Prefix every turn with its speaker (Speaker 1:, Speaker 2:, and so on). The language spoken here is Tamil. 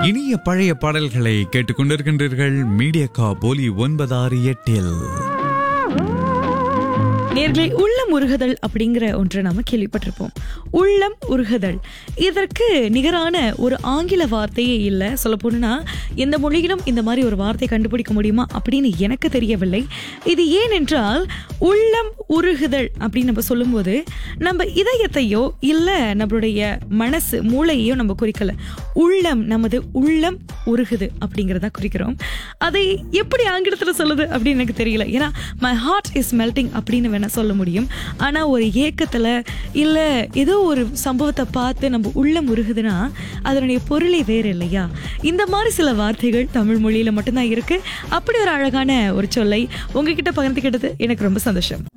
Speaker 1: இனிய பழைய பாடல்களை கேட்டுக்கொண்டிருக்கின்றீர்கள் மீடியா போலி ஒன்பதாறு எட்டில்
Speaker 2: நேர்களே உள்ளம் உருகுதல் அப்படிங்கிற ஒன்றை நாம கேள்விப்பட்டிருப்போம் உள்ளம் உருகுதல் இதற்கு நிகரான ஒரு ஆங்கில வார்த்தையே இல்லை சொல்ல போனா எந்த மொழியிலும் இந்த மாதிரி ஒரு வார்த்தை கண்டுபிடிக்க முடியுமா அப்படின்னு எனக்கு தெரியவில்லை இது ஏனென்றால் உள்ளம் உருகுதல் அப்படின்னு நம்ம சொல்லும்போது நம்ம இதயத்தையோ இல்லை நம்மளுடைய மனசு மூளையோ நம்ம குறிக்கல உள்ளம் நமது உள்ளம் உருகுது அப்படிங்கிறத குறிக்கிறோம் அதை எப்படி ஆங்கிலத்தில் சொல்லுது அப்படின்னு எனக்கு தெரியல ஏன்னா மை ஹார்ட் இஸ் மெல்டிங் அப்படின்னு வேணா சொல்ல முடியும் ஆனால் ஒரு ஏக்கத்தில் இல்லை ஏதோ ஒரு சம்பவத்தை பார்த்து நம்ம உள்ளம் உருகுதுன்னா அதனுடைய பொருளே வேறு இல்லையா இந்த மாதிரி சில வார்த்தைகள் தமிழ் மொழியில் மட்டும்தான் இருக்கு அப்படி ஒரு அழகான ஒரு சொல்லை உங்ககிட்ட பகிர்ந்துக்கிட்டது எனக்கு ரொம்ப சந்தோஷம்